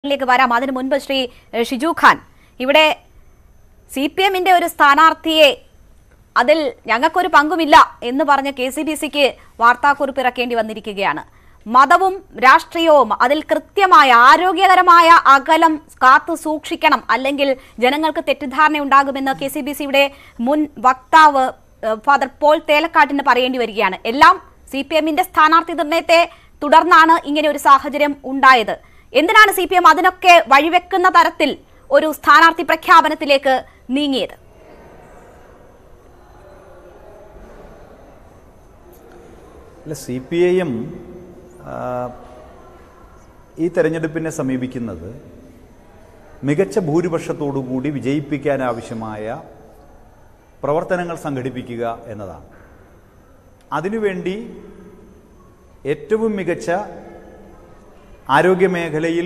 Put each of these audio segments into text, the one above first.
ിലേക്ക് വരാം അതിനു മുൻപ് ശ്രീ ഏഹ്, ഷിജു ഖാൻ ഇവിടെ സി പി എമ്മിന്റെ ഒരു സ്ഥാനാർത്ഥിയെ അതിൽ ഞങ്ങൾക്കൊരു പങ്കുമില്ല എന്ന് പറഞ്ഞ് കെ സി ബി സിക്ക് വാർത്താക്കുറിപ്പ് ഇറക്കേണ്ടി വന്നിരിക്കുകയാണ് മതവും രാഷ്ട്രീയവും അതിൽ കൃത്യമായ ആരോഗ്യകരമായ അകലം കാത്തു സൂക്ഷിക്കണം അല്ലെങ്കിൽ ജനങ്ങൾക്ക് തെറ്റിദ്ധാരണ ഉണ്ടാകുമെന്ന് കെ സി ബി സിയുടെ മുൻ വക്താവ് ഏഹ്, ഫാദർ പോൾ തേലക്കാട്ടിന് പറയേണ്ടി വരികയാണ് എല്ലാം സി പി എമ്മിന്റെ സ്ഥാനാർത്ഥി നിർണയത്തെ തുടർന്നാണ് ഇങ്ങനെ ഒരു സാഹചര്യം ഉണ്ടായത് എന്തിനാണ് സി പി എം അതിനൊക്കെ വഴിവെക്കുന്ന തരത്തിൽ ഒരു സ്ഥാനാർത്ഥി പ്രഖ്യാപനത്തിലേക്ക് നീങ്ങിയത് അല്ല സി പി ഐ എം ഈ തെരഞ്ഞെടുപ്പിനെ സമീപിക്കുന്നത് മികച്ച ഭൂരിപക്ഷത്തോടുകൂടി വിജയിപ്പിക്കാൻ ആവശ്യമായ പ്രവർത്തനങ്ങൾ സംഘടിപ്പിക്കുക എന്നതാണ് അതിനുവേണ്ടി ഏറ്റവും മികച്ച ആരോഗ്യമേഖലയിൽ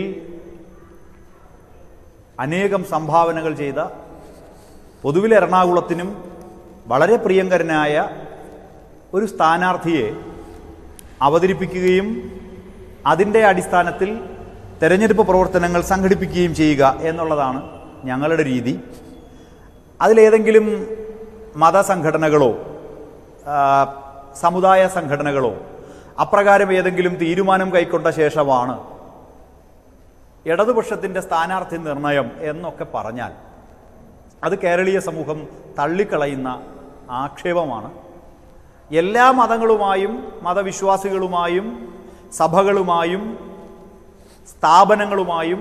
അനേകം സംഭാവനകൾ ചെയ്ത പൊതുവിൽ എറണാകുളത്തിനും വളരെ പ്രിയങ്കരനായ ഒരു സ്ഥാനാർത്ഥിയെ അവതരിപ്പിക്കുകയും അതിൻ്റെ അടിസ്ഥാനത്തിൽ തെരഞ്ഞെടുപ്പ് പ്രവർത്തനങ്ങൾ സംഘടിപ്പിക്കുകയും ചെയ്യുക എന്നുള്ളതാണ് ഞങ്ങളുടെ രീതി അതിലേതെങ്കിലും മതസംഘടനകളോ ആ, സമുദായ സംഘടനകളോ അപ്രകാരം ഏതെങ്കിലും തീരുമാനം കൈക്കൊണ്ട ശേഷമാണ് ഇടതുപക്ഷത്തിൻ്റെ സ്ഥാനാർത്ഥി നിർണയം എന്നൊക്കെ പറഞ്ഞാൽ അത് കേരളീയ സമൂഹം തള്ളിക്കളയുന്ന ആക്ഷേപമാണ് എല്ലാ മതങ്ങളുമായും മതവിശ്വാസികളുമായും സഭകളുമായും സ്ഥാപനങ്ങളുമായും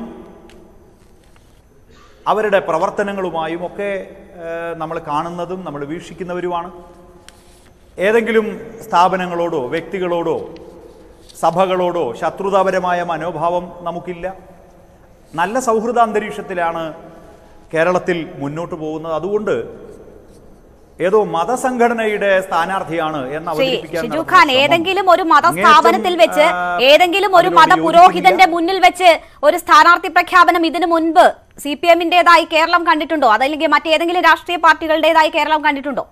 അവരുടെ പ്രവർത്തനങ്ങളുമായും ഒക്കെ നമ്മൾ കാണുന്നതും നമ്മൾ വീക്ഷിക്കുന്നവരുമാണ് ഏതെങ്കിലും സ്ഥാപനങ്ങളോടോ വ്യക്തികളോടോ സഭകളോടോ ശത്രുതാപരമായ മനോഭാവം നമുക്കില്ല നല്ല സൗഹൃദ അന്തരീക്ഷത്തിലാണ് കേരളത്തിൽ മുന്നോട്ട് പോകുന്നത് അതുകൊണ്ട് ഏതോ മതസംഘടനയുടെ സ്ഥാനാർത്ഥിയാണ് എന്ന് ശ്രീ അവതരിപ്പിക്കാൻ ഷിജു നടത്തുന്ന ഖാൻ ശ്രമം ഏതെങ്കിലും ഒരു മതസ്ഥാപനത്തിൽ വെച്ച് അങ്ങേയറ്റം, ആ, ഏതെങ്കിലും ഒരു അതിനോട് മതപുരോഹിതന്റെ യോജിക്കുന്നില്ല. മുന്നിൽ വെച്ച് ഒരു സ്ഥാനാർത്ഥി പ്രഖ്യാപനം ഇതിനു മുൻപ് സി പി എമ്മിന്റേതായി കേരളം കണ്ടിട്ടുണ്ടോ അതല്ലെങ്കിൽ മറ്റേതെങ്കിലും രാഷ്ട്രീയ പാർട്ടികളുടേതായി കേരളം കണ്ടിട്ടുണ്ടോ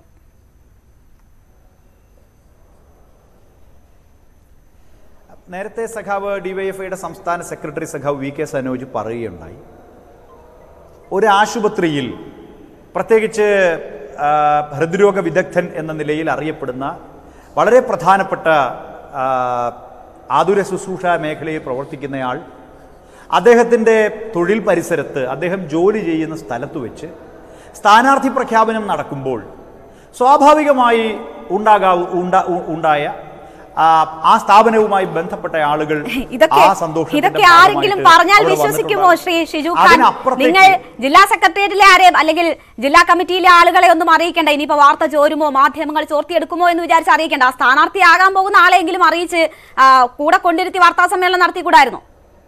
നേരത്തെ സഖാവ് ഡിവൈഎഫ്ഐയുടെ സംസ്ഥാന സെക്രട്ടറി സഖാവ് വി കെ സനോജ് പറയുകയുണ്ടായി ഒരു ആശുപത്രിയിൽ പ്രത്യേകിച്ച് ആ, ഹൃദ്രോഗ വിദഗ്ധൻ എന്ന നിലയിൽ അറിയപ്പെടുന്ന വളരെ പ്രധാനപ്പെട്ട ആ, ആതുര ശുശ്രൂഷ മേഖലയിൽ പ്രവർത്തിക്കുന്നയാൾ അദ്ദേഹത്തിൻ്റെ തൊഴിൽ പരിസരത്ത് അദ്ദേഹം ജോലി ചെയ്യുന്ന സ്ഥലത്ത് വെച്ച് സ്ഥാനാർത്ഥി പ്രഖ്യാപനം നടക്കുമ്പോൾ സ്വാഭാവികമായി ഉണ്ടാകാവൂ ഉണ്ടാ ഉ- ഉണ്ടായ ആ, ആ സ്ഥാപനവുമായി ബന്ധപ്പെട്ട ആളുകൾ ഇതൊക്കെ ആ സന്തോഷത്തിന്റെ ഇതൊക്കെ ആരെങ്കിലും ഭാഗമായിട്ട് പറഞ്ഞാൽ അവിടെ വിശ്വസിക്കുമോ വന്നിട്ടുണ്ടാകും. ശ്രീ ഷിജു ഖാൻ അതിനപ്പുറത്തേക്ക് നിങ്ങൾ ജില്ലാ സെക്രട്ടേറിയറ്റിലെ ആരെയും അല്ലെങ്കിൽ ജില്ലാ കമ്മിറ്റിയിലെ ആളുകളെ ഒന്നും അറിയിക്കേണ്ട ഇനിയിപ്പോ വാർത്ത ചോരുമോ മാധ്യമങ്ങൾ ചോർത്തിയെടുക്കുമോ എന്ന് വിചാരിച്ച് അറിയിക്കേണ്ട ആ സ്ഥാനാർത്ഥിയാകാൻ പോകുന്ന ആളെങ്കിലും അറിയിച്ച് ആ, കൂടെ കൊണ്ടിരുത്തി വാർത്താ സമ്മേളനം നടത്തിക്കൂടായിരുന്നു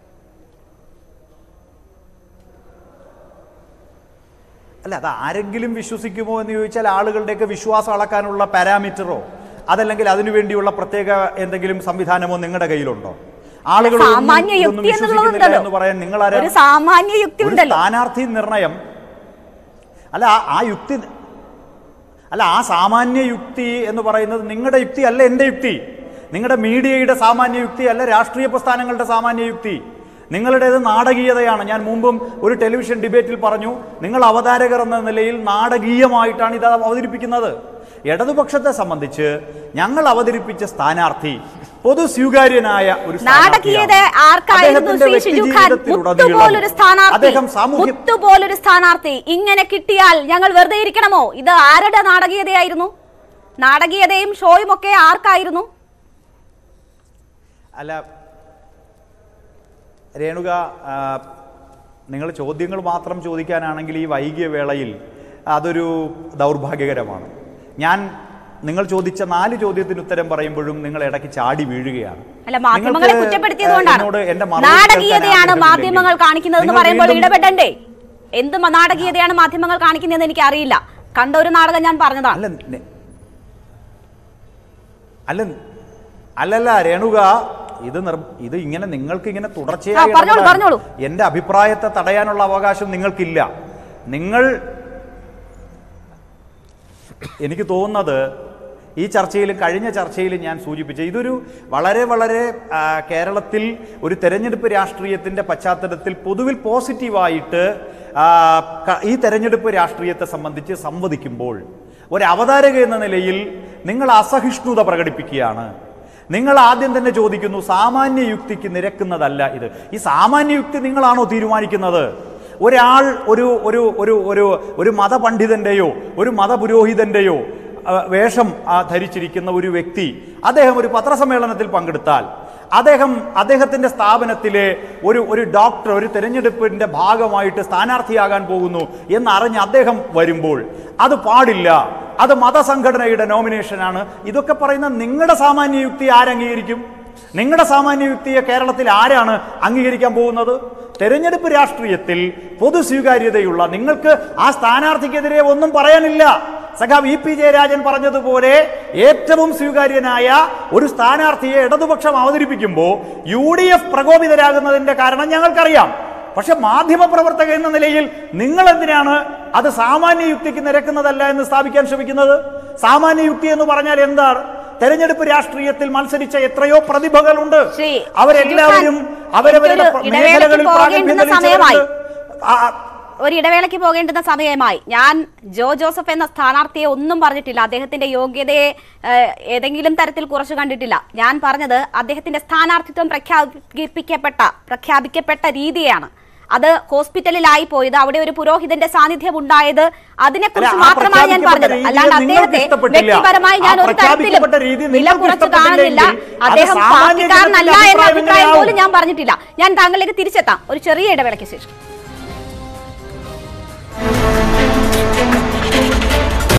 അല്ല അത് ആരെങ്കിലും വിശ്വസിക്കുമോ എന്ന് ചോദിച്ചാൽ ആളുകളുടെയൊക്കെ വിശ്വാസം അളക്കാനുള്ള പാരാമീറ്ററോ അതല്ലെങ്കിൽ അതിനുവേണ്ടിയുള്ള പ്രത്യേക എന്തെങ്കിലും സംവിധാനമോ നിങ്ങളുടെ കയ്യിലുണ്ടോ ആളുകൾ ഒന്നും സാമാന്യ ഇതൊന്നും യുക്തി വിശ്വസിക്കുന്നില്ല എന്നുള്ളതുണ്ടല്ലോ എന്ന് പറയാൻ നിങ്ങൾ ആരാ ഒരു സാമാന്യ യുക്തി ഒരു ഉണ്ടല്ലോ സ്ഥാനാർത്ഥി നിർണയം അല്ല ആ- ആ യുക്തി അല്ല ആ സാമാന്യ യുക്തി എന്ന് പറയുന്നത് നിങ്ങളുടെ യുക്തി അല്ല എൻ്റെ യുക്തി നിങ്ങളുടെ മീഡിയയുടെ സാമാന്യ യുക്തി അല്ല രാഷ്ട്രീയ പ്രസ്ഥാനങ്ങളുടെ സാമാന്യ യുക്തി നിങ്ങളുടേത് നാടകീയതയാണ് ഞാൻ മുമ്പും ഒരു ടെലിവിഷൻ ഡിബേറ്റിൽ പറഞ്ഞു നിങ്ങൾ അവതാരകർ എന്ന നിലയിൽ നാടകീയമായിട്ടാണ് ഇത് അവതരിപ്പിക്കുന്നത് ഇടതുപക്ഷത്തെ സംബന്ധിച്ച് ഞങ്ങൾ അവതരിപ്പിച്ച സ്ഥാനാർത്ഥി പൊതു സ്വീകാര്യനായ ഒരു നാടകീയത സ്ഥാനാർത്ഥിയാണ്. ആർക്കായിരുന്നു അദ്ദേഹത്തിന്റെ ശ്രീ ഷിജു ഖാൻ വ്യക്തിജീവിതത്തിലുടനീളം മുത്തുപോലൊരു സ്ഥാനാർത്ഥി അദ്ദേഹം സാമൂഹ്യ മുത്തുപോലൊരു സ്ഥാനാർത്ഥി ഇങ്ങനെ കിട്ടിയാൽ ഞങ്ങൾ വെറുതെ ഇരിക്കണമോ ഇത് ആരുടെ നാടകീയതയായിരുന്നു നാടകീയതയും ഷോയും ഒക്കെ ആർക്കായിരുന്നു അല്ല രേണുക നിങ്ങൾ ചോദ്യങ്ങൾ മാത്രം ചോദിക്കാനാണെങ്കിൽ ഈ വൈകിയ വേളയിൽ അതൊരു ദൗർഭാഗ്യകരമാണ് ഞാൻ നിങ്ങൾ ചോദിച്ച നാല് ചോദ്യത്തിന് ഉത്തരം പറയുമ്പോഴും നിങ്ങൾ ഇടയ്ക്ക് ചാടി വീഴുകയാണ് അല്ല മാധ്യമങ്ങളെ നിങ്ങൾക്ക്, കുറ്റപ്പെടുത്തിയത് ആ, കൊണ്ടാണ് എന്നോട് എൻ്റെ മറുപടി നാടകീയതയാണ് കേൾക്കാൻ മാധ്യമങ്ങൾ ആഗ്രഹമില്ലെങ്കിൽ കാണിക്കുന്നതെന്ന് നിങ്ങൾ പറയുമ്പോൾ വീണ്ടും- ഇടപെടണ്ടേ എന്ത് മ- നാടകീയതയാണ് മാധ്യമങ്ങൾ കാണിക്കുന്നതെന്ന് എനിക്ക് അറിയില്ല കണ്ട ഒരു നാടകം ഞാൻ പറഞ്ഞതാണ് അല്ല നെ- അല്ല അല്ലല്ല രേണുക ഇത് നിർ ഇത് ഇങ്ങനെ നിങ്ങൾക്ക് ഇങ്ങനെ തുടർച്ചയായി ആ, പറഞ്ഞോളൂ, ഇടപെടാൻ പറഞ്ഞോളൂ. എന്റെ അഭിപ്രായത്തെ തടയാനുള്ള അവകാശം നിങ്ങൾക്കില്ല നിങ്ങൾ എനിക്ക് തോന്നുന്നത് ഈ ചർച്ചയിലും കഴിഞ്ഞ ചർച്ചയിലും ഞാൻ സൂചിപ്പിച്ച ഇതൊരു വളരെ വളരെ ആ, കേരളത്തിൽ ഒരു തെരഞ്ഞെടുപ്പ് രാഷ്ട്രീയത്തിൻ്റെ പശ്ചാത്തലത്തിൽ പൊതുവിൽ പോസിറ്റീവായിട്ട് ആ, ക- ഈ തെരഞ്ഞെടുപ്പ് രാഷ്ട്രീയത്തെ സംബന്ധിച്ച് സംവദിക്കുമ്പോൾ ഒരു അവതാരക എന്ന നിലയിൽ നിങ്ങൾ അസഹിഷ്ണുത പ്രകടിപ്പിക്കുകയാണ് നിങ്ങൾ ആദ്യം തന്നെ ചോദിക്കുന്നു സാമാന്യ യുക്തിക്ക് നിരക്കുന്നതല്ല ഇത് ഈ സാമാന്യ യുക്തി നിങ്ങളാണോ തീരുമാനിക്കുന്നത് ഒരാൾ ഒരു ഒരു ഒരു ഒരു ഒരു മതപണ്ഡിതന്റെയോ ഒരു മതപുരോഹിതന്റെയോ ആ, വേഷം ആ, ധരിച്ചിരിക്കുന്ന ഒരു വ്യക്തി അദ്ദേഹം ഒരു പത്രസമ്മേളനത്തിൽ പങ്കെടുത്താൽ അദ്ദേഹം അദ്ദേഹത്തിന്റെ സ്ഥാപനത്തിലെ ഒരു ഒരു ഡോക്ടർ ഒരു തെരഞ്ഞെടുപ്പിന്റെ ഭാഗമായിട്ട് സ്ഥാനാർത്ഥിയാകാൻ പോകുന്നു എന്നറിഞ്ഞ് അദ്ദേഹം വരുമ്പോൾ അത് പാടില്ല അത് മതസംഘടനയുടെ നോമിനേഷനാണ് ഇതൊക്കെ പറയുന്ന നിങ്ങളുടെ സാമാന്യ യുക്തി ആരംഗീകരിക്കും നിങ്ങളുടെ സാമാന്യ യുക്തിയെ കേരളത്തിൽ ആരാണ് അംഗീകരിക്കാൻ പോകുന്നത് തെരഞ്ഞെടുപ്പ് രാഷ്ട്രീയത്തിൽ പൊതു സ്വീകാര്യതയുള്ള നിങ്ങൾക്ക് ആ സ്ഥാനാർത്ഥിക്കെതിരെ ഒന്നും പറയാനില്ല സഖാവ് ഇ പി ജയരാജൻ പറഞ്ഞതുപോലെ ഏറ്റവും സ്വീകാര്യനായ ഒരു സ്ഥാനാർത്ഥിയെ ഇടതുപക്ഷം അവതരിപ്പിക്കുമ്പോൾ യു ഡി എഫ് പ്രകോപിതരാകുന്നതിന്റെ കാരണം ഞങ്ങൾക്കറിയാം പക്ഷെ മാധ്യമപ്രവർത്തക എന്ന നിലയിൽ നിങ്ങൾ എന്തിനാണ് അത് സാമാന്യ യുക്തിക്ക് നിരക്കുന്നതല്ല എന്ന് സ്ഥാപിക്കാൻ ശ്രമിക്കുന്നത് സാമാന്യ യുക്തി എന്ന് പറഞ്ഞാൽ എന്താണ് തെരഞ്ഞെടുപ്പ് രാഷ്ട്രീയത്തിൽ മത്സരിച്ച എത്രയോ പ്രതിഭകളുണ്ട് ശ്രീ അവരെല്ലാവരും ഷിജു അവരവരുടെ എനിക്കൊരു മേഖലകളിൽ ഇടവേളയ്ക്ക് പ്രാഗൽഭ്യം പോകേണ്ടുന്ന സമയമായി. തെളിയിച്ചവരുണ്ട്. ആ, ഒരു ഇടവേളയ്ക്ക് പോകേണ്ടുന്ന സമയമായി ഞാൻ ജോ ജോസഫ് എന്ന സ്ഥാനാർത്ഥിയെ ഒന്നും പറഞ്ഞിട്ടില്ല അദ്ദേഹത്തിന്റെ യോഗ്യതയെ ഏഹ്, ഏതെങ്കിലും തരത്തിൽ കുറച്ചു കണ്ടിട്ടില്ല ഞാൻ പറഞ്ഞത് അദ്ദേഹത്തിന്റെ സ്ഥാനാർത്ഥിത്വം പ്രഖ്യാപിക്കപ്പെട്ട പ്രഖ്യാപിക്കപ്പെട്ട രീതിയാണ് അത് ഹോസ്പിറ്റലിലായി പോയത് അവിടെ ഒരു പുരോഹിതന്റെ സാന്നിധ്യം ഉണ്ടായത് അതിനെക്കുറിച്ച് അല്ല, ആ മാത്രമാണ് ഞാൻ പ്രഖ്യാപിക്കപ്പെട്ട പറഞ്ഞത് രീതിയെ അല്ലാണ്ട് നിങ്ങൾക്ക് അദ്ദേഹത്തെ ഇഷ്ടപ്പെട്ടില്ല. വ്യക്തിപരമായി ഞാൻ ആ ഒരു തരത്തിലും പ്രഖ്യാപിക്കപ്പെട്ട രീതി വില നിങ്ങൾക്ക് കുറച്ച് ഇഷ്ടപ്പെട്ടില്ലെങ്കിൽ കാണുന്നില്ല അത് അദ്ദേഹം സാമാന്യ പാർട്ടിക്കാരനല്ല ജനത്തിന്റെ എന്ന അഭിപ്രായം അഭിപ്രായം പോലും എങ്ങനെയാവും? ഞാൻ പറഞ്ഞിട്ടില്ല ഞാൻ താങ്കളിലേക്ക് തിരിച്ചെത്താം ഒരു ചെറിയ ഇടവേളയ്ക്ക് ശേഷം